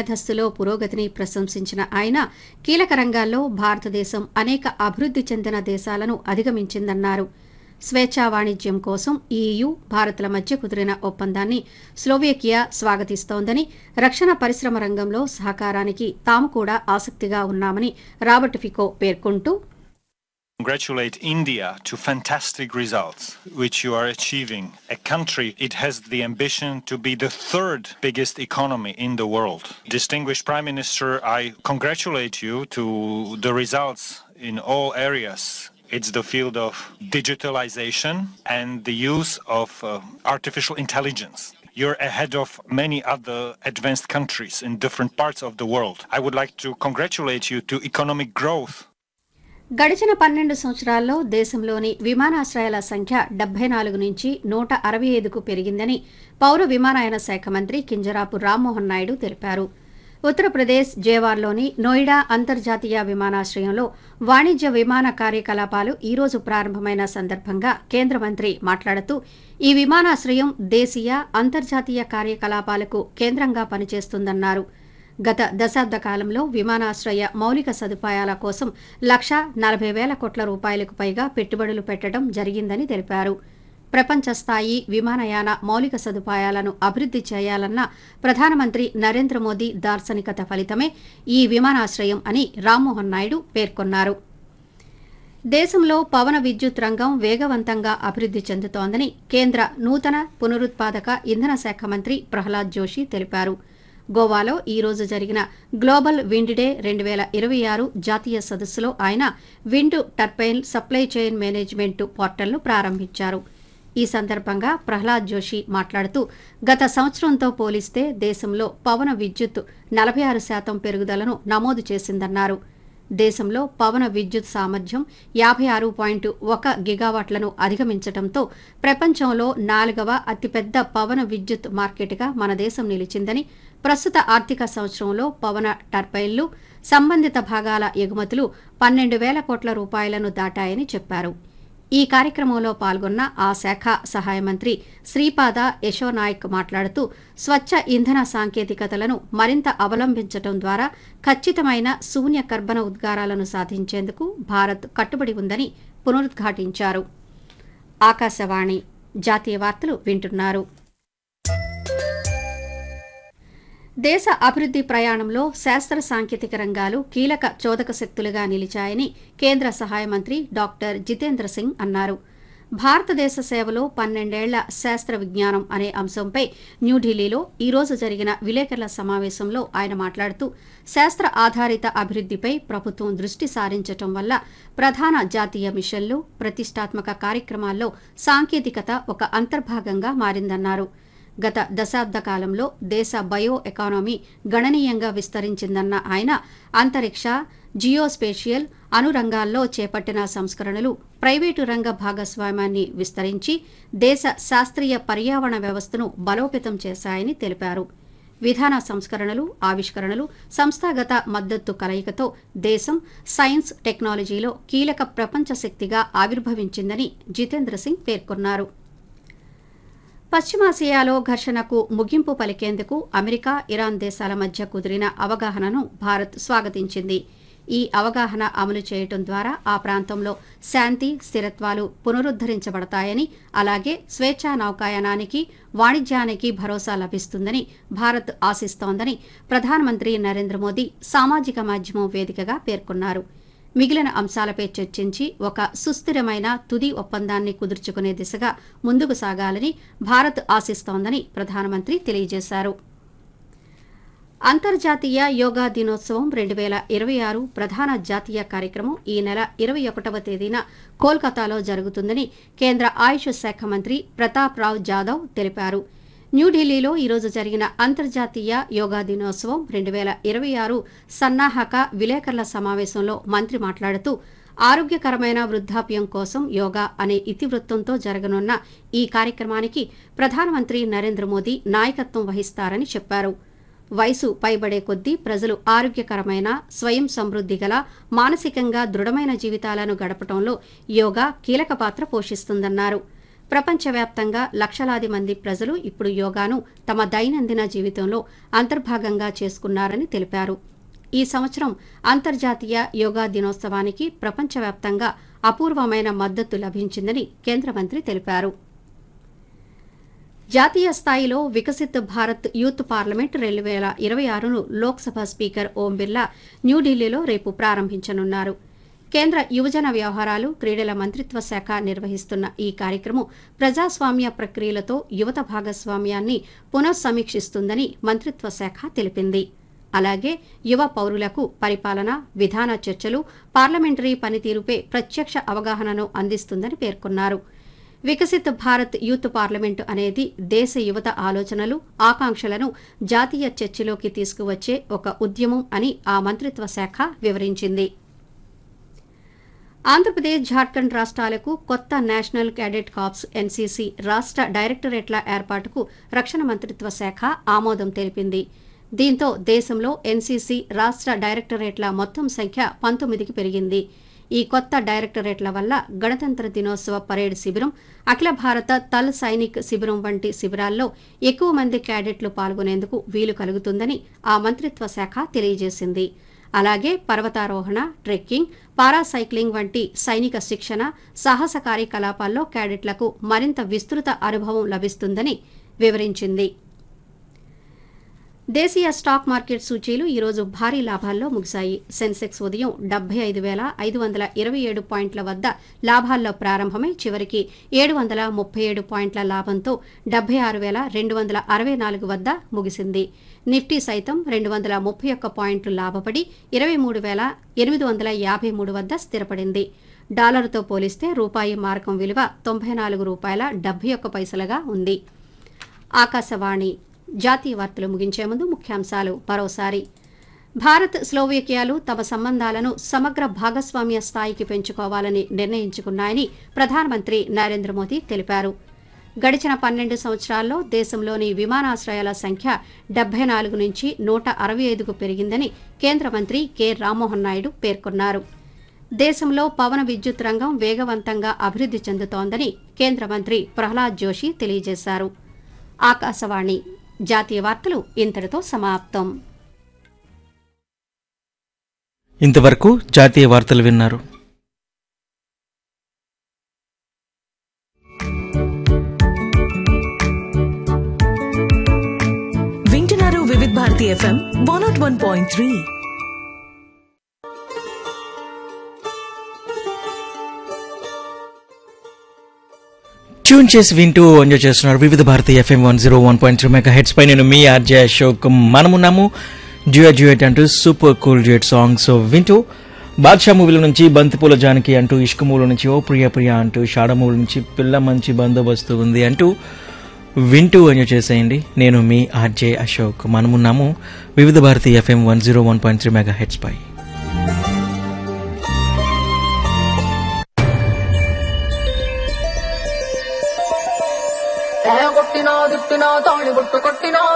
మేధస్సులో పురోగతిని ప్రశంసించిన ఆయన కీలక రంగాల్లో భారతదేశం అనేక అభివృద్ధి చెందిన దేశాలను అధిగమించిందన్నారు స్వేచ్ఛా వాణిజ్యం కోసం ఈయూ భారత్ల మధ్య కుదిరిన ఒప్పందాన్ని స్లోవేకియా స్వాగతిస్తోందని రక్షణ పరిశ్రమ రంగంలో సహకారానికి తాము కూడా ఆసక్తిగా ఉన్నామని రాబర్ట్ ఫికో పేర్కొంటూ congratulate India to fantastic results which you are achieving. A country, it has the ambition to be the third biggest economy in the world. Distinguished Prime Minister, I congratulate you to the results in all areas. It's the field of digitalization and the use of uh, artificial intelligence. You're ahead of many other advanced countries in different parts of the world. I would like to congratulate you to economic growth గడిచిన పన్నెండు సంవత్సరాల్లో దేశంలోని విమానాశ్రయాల సంఖ్య డెబ్బై నాలుగు నుంచి నూట అరవై ఐదుకు పెరిగిందని పౌర విమానయాన శాఖ మంత్రి కింజరాపు రామ్మోహన్ నాయుడు తెలిపారు ఉత్తరప్రదేశ్ జేవార్లోని నోయిడా అంతర్జాతీయ విమానాశ్రయంలో వాణిజ్య విమాన కార్యకలాపాలు ఈ రోజు ప్రారంభమైన సందర్భంగా కేంద్ర మంత్రి మాట్లాడుతూ ఈ విమానాశ్రయం దేశీయ అంతర్జాతీయ కార్యకలాపాలకు కేంద్రంగా పనిచేస్తుందన్నారు గత దశాబ్ద కాలంలో విమానాశ్రయ మౌలిక సదుపాయాల కోసం లక్ష నలభై వేల కోట్ల రూపాయలకు పైగా పెట్టుబడులు పెట్టడం జరిగిందని తెలిపారు ప్రపంచ స్థాయి విమానయాన మౌలిక సదుపాయాలను అభివృద్ధి చేయాలన్న ప్రధానమంత్రి నరేంద్ర మోదీ దార్శనికత ఫలితమే ఈ విమానాశ్రయం అని రామ్మోహన్ నాయుడు పేర్కొన్నారు దేశంలో పవన విద్యుత్ రంగం వేగవంతంగా అభివృద్ధి చెందుతోందని కేంద్ర నూతన పునరుత్పాదక ఇంధన శాఖ మంత్రి ప్రహ్లాద్ జోషి తెలిపారు గోవాలో ఈ రోజు జరిగిన గ్లోబల్ విండ్ డే రెండు వేల ఇరవై ఆరు జాతీయ సదస్సులో ఆయన wind turbine supply chain management పోర్టల్ను ప్రారంభించారు ఈ సందర్భంగా ప్రహ్లాద్ జోషి మాట్లాడుతూ గత సంవత్సరంతో పోలిస్తే దేశంలో పవన విద్యుత్ నలభై ఆరు శాతం పెరుగుదలను నమోదు చేసిందన్నారు దేశంలో పవన విద్యుత్ సామర్థ్యం యాభై ఆరు పాయింట్ ఒక గిగావాట్లను అధిగమించడంతో ప్రపంచంలో నాలుగవ అతిపెద్ద పవన విద్యుత్ మార్కెట్గా మన దేశం నిలిచిందని ప్రస్తుత ఆర్థిక సంవత్సరంలో పవన టర్బైన్లు సంబంధిత భాగాల ఎగుమతులు పన్నెండు వేల కోట్ల రూపాయలను దాటాయని చెప్పారు ఈ కార్యక్రమంలో పాల్గొన్న ఆ శాఖ సహాయ మంత్రి శ్రీపాద యశోనాయక్ మాట్లాడుతూ స్వచ్ఛ ఇంధన సాంకేతికతలను మరింత అవలంబించడం ద్వారా ఖచ్చితమైన శూన్య కర్బన ఉద్గారాలను సాధించేందుకు భారత్ కట్టుబడి ఉందని పునరుద్ఘాటించారు ఆకాశవాణి జాతీయ వార్తలు వింటున్నారు దేశ అభివృద్ధి ప్రయాణంలో శాస్త్ర సాంకేతిక రంగాలు కీలక చోదక శక్తులుగా నిలిచాయని కేంద్ర సహాయ మంత్రి డాక్టర్ జితేంద్ర సింగ్ అన్నారు భారతదేశ సేవలో పన్నెండేళ్ల శాస్త్ర విజ్ఞానం అనే అంశంపై న్యూఢిల్లీలో ఈ రోజు జరిగిన విలేకరుల సమావేశంలో ఆయన మాట్లాడుతూ శాస్త్ర ఆధారిత అభివృద్ధిపై ప్రభుత్వం దృష్టి సారించటం వల్ల ప్రధాన జాతీయ మిషన్లు ప్రతిష్టాత్మక కార్యక్రమాల్లో సాంకేతికత ఒక అంతర్భాగంగా మారిందన్నారు గత దశాబ్ద కాలంలో దేశ బయో ఎకానమీ గణనీయంగా విస్తరించిందన్న ఆయన అంతరిక్ష జియోస్పేషియల్ అనురంగాల్లో చేపట్టిన సంస్కరణలు ప్రైవేటు రంగ భాగస్వామ్యాన్ని విస్తరించి దేశ శాస్త్రీయ పర్యావరణ వ్యవస్థను బలోపేతం చేశాయని తెలిపారు విధాన సంస్కరణలు ఆవిష్కరణలు సంస్థాగత మద్దతు కలయికతో దేశం సైన్స్ టెక్నాలజీలో కీలక ప్రపంచ శక్తిగా ఆవిర్భవించిందని జితేంద్ర సింగ్ పేర్కొన్నారు పశ్చిమాసియాలో ఘర్షణకు ముగింపు పలికేందుకు అమెరికా ఇరాన్ దేశాల మధ్య కుదిరిన అవగాహనను భారత్ స్వాగతించింది ఈ అవగాహన అమలు చేయటం ద్వారా ఆ ప్రాంతంలో శాంతి స్థిరత్వాలు పునరుద్దరించబడతాయని అలాగే స్వేచ్ఛా నౌకాయానానికి వాణిజ్యానికి భరోసా లభిస్తుందని భారత్ ఆశిస్తోందని ప్రధానమంత్రి నరేంద్ర మోదీ సామాజిక మాధ్యమం వేదికగా పేర్కొన్నారు మిగిలిన అంశాలపై చర్చించి ఒక సుస్థిరమైన తుది ఒప్పందాన్ని కుదుర్చుకునే దిశగా ముందుకు సాగాలని భారత్ ఆశిస్తోందని ప్రధానమంత్రి తెలియజేశారు అంతర్జాతీయ యోగా దినోత్సవం రెండు వేల ఇరవై ఆరు ప్రధాన జాతీయ కార్యక్రమం ఈ నెల ఇరవై ఒకటవ తేదీన కోల్కతాలో జరుగుతుందని కేంద్ర ఆయుష్ శాఖ మంత్రి ప్రతాప్ రావ్ జాదవ్ తెలిపారు న్యూఢిల్లీలో ఈరోజు జరిగిన అంతర్జాతీయ యోగా దినోత్సవం రెండు వేల ఇరవై ఆరు సన్నాహక విలేకరుల సమావేశంలో మంత్రి మాట్లాడుతూ ఆరోగ్యకరమైన వృద్ధాప్యం కోసం యోగా అనే ఇతివృత్తంతో జరగనున్న ఈ కార్యక్రమానికి ప్రధానమంత్రి నరేంద్ర మోదీ నాయకత్వం వహిస్తారని చెప్పారు వయసు పైబడే కొద్దీ ప్రజలు ఆరోగ్యకరమైన స్వయం సమృద్ధి గల మానసికంగా దృఢమైన జీవితాలను గడపడంలో యోగా కీలక పాత్ర పోషిస్తుందన్నారు ప్రపంచవ్యాప్తంగా లక్షలాది మంది ప్రజలు ఇప్పుడు యోగాను తమ దైనందిన జీవితంలో అంతర్భాగంగా చేసుకున్నారని తెలిపారు ఈ సంవత్సరం అంతర్జాతీయ యోగా దినోత్సవానికి ప్రపంచవ్యాప్తంగా అపూర్వమైన మద్దతు లభించిందని కేంద్ర మంత్రి తెలిపారు జాతీయ స్థాయిలో వికసిత్ భారత్ యూత్ పార్లమెంట్ రెండు వేల ఇరవై ఆరును లోక్సభ స్పీకర్ ఓం బిర్లా న్యూఢిల్లీలో రేపు ప్రారంభించనున్నారు కేంద్ర యువజన వ్యవహారాలు క్రీడల మంత్రిత్వ శాఖ నిర్వహిస్తున్న ఈ కార్యక్రమం ప్రజాస్వామ్య ప్రక్రియలతో యువత భాగస్వామ్యాన్ని పునఃసమీక్షిస్తుందని మంత్రిత్వ శాఖ తెలిపింది అలాగే యువ పౌరులకు పరిపాలన విధాన చర్చలు పార్లమెంటరీ పనితీరుపై ప్రత్యక్ష అవగాహనను అందిస్తుందని పేర్కొన్నారు వికసిత్ భారత్ యూత్ పార్లమెంటు అనేది దేశ యువత ఆలోచనలు ఆకాంక్షలను జాతీయ చర్చలోకి తీసుకువచ్చే ఒక ఉద్యమం అని ఆ మంత్రిత్వ శాఖ వివరించింది ఆంధ్రప్రదేశ్ జార్ఖండ్ రాష్ట్రాలకు కొత్త నేషనల్ క్యాడెట్ కార్ప్స్ ఎన్సీసీ రాష్ట్ర డైరెక్టరేట్ల ఏర్పాటుకు రక్షణ మంత్రిత్వ శాఖ ఆమోదం తెలిపింది దీంతో దేశంలో ఎన్సీసీ రాష్ట్ర డైరెక్టరేట్ల మొత్తం సంఖ్య పంతొమ్మిదికి పెరిగింది ఈ కొత్త డైరెక్టరేట్ల వల్ల గణతంత్ర దినోత్సవ పరేడ్ శిబిరం అఖిల భారత తల్ సైనిక్ శిబిరం వంటి శిబిరాల్లో ఎక్కువ మంది క్యాడెట్లు పాల్గొనేందుకు వీలు కలుగుతుందని ఆ మంత్రిత్వ శాఖ తెలియజేసింది అలాగే పర్వతారోహణ ట్రెక్కింగ్ పారాసైక్లింగ్ వంటి సైనిక శిక్షణ సాహస కార్యకలాపాల్లో క్యాడెట్లకు మరింత విస్తృత అనుభవం లభిస్తుందని వివరించింది దేశీయ స్టాక్ మార్కెట్ సూచీలు ఈరోజు భారీ లాభాల్లో ముగిశాయి సెన్సెక్స్ ఉదయం డెబ్బై ఐదు వేల ఐదు వందల ఇరవై ఏడు పాయింట్ల వద్ద లాభాల్లో ప్రారంభమై చివరికి ఏడు వందల ముప్పై ఏడు పాయింట్ల లాభంతో డెబ్బై ఆరు వేల రెండు వందల అరవై నాలుగు వద్ద ముగిసింది నిఫ్టీ సైతం రెండు వందల ముప్పై ఒక్క పాయింట్లు లాభపడి ఇరవై మూడు వేల ఎనిమిది వందల యాభై మూడు వద్ద స్థిరపడింది డాలర్తో పోలిస్తే రూపాయి మారకం విలువ తొంభై నాలుగు రూపాయల డెబ్బై ఒక్క పైసలుగా ఉంది ఆకాశవాణి జాతీయ వార్తలు ముగించే ముందు ముఖ్యాంశాలు మరోసారి భారత్ స్లోవేకియాలు తమ సంబంధాలను సమగ్ర భాగస్వామ్య స్థాయికి పెంచుకోవాలని నిర్ణయించుకున్నాయని ప్రధానమంత్రి నరేంద్ర మోదీ తెలిపారు గడిచిన పన్నెండు సంవత్సరాల్లో దేశంలోని విమానాశ్రయాల సంఖ్య డెబ్బై నాలుగు నుంచి నూట అరవై ఐదుకు పెరిగిందని కేంద్ర మంత్రి కె రామ్మోహన్ నాయుడు పేర్కొన్నారు దేశంలో పవన విద్యుత్ రంగం వేగవంతంగా అభివృద్ది చెందుతోందని కేంద్ర మంత్రి ప్రహ్లాద్ జోషి తెలియజేశారు ఆకాశవాణి జాతీయ వార్తలు ఇంతటితో సమాప్తం ఇంతవరకు జాతీయ వార్తలు విన్నారు వింటున్నారు Vividh Bharati FM one nought one point three tune చేసి వింటూ ఎంజాయ్ చేస్తున్నారు Vividh Bharati FM one zero one point three mega heads పై నేను మీ ఆర్జే అశోక్ మనమున్నాము డ్యూయట్ డ్యూయట్ అంటూ సూపర్ కూల్ డ్యూయట్ సాంగ్స్ వింటూ బాద్షా మూవీల నుంచి బంతిపూల జానకి అంటూ ఇష్క మూల నుంచి ఓ ప్రియ ప్రియ అంటూ షాడ మూల నుంచి పిల్ల మంచి బందోబస్తు ఉంది అంటూ వింటూ ఎంజాయ్ చేసేయండి నేను మీ ఆర్జే అశోక్ మనమున్నాము Vividh Bharati FM one zero one point three mega heads పై కొట్టినా దిట్టినా తాళి బుట్టు కొట్టినా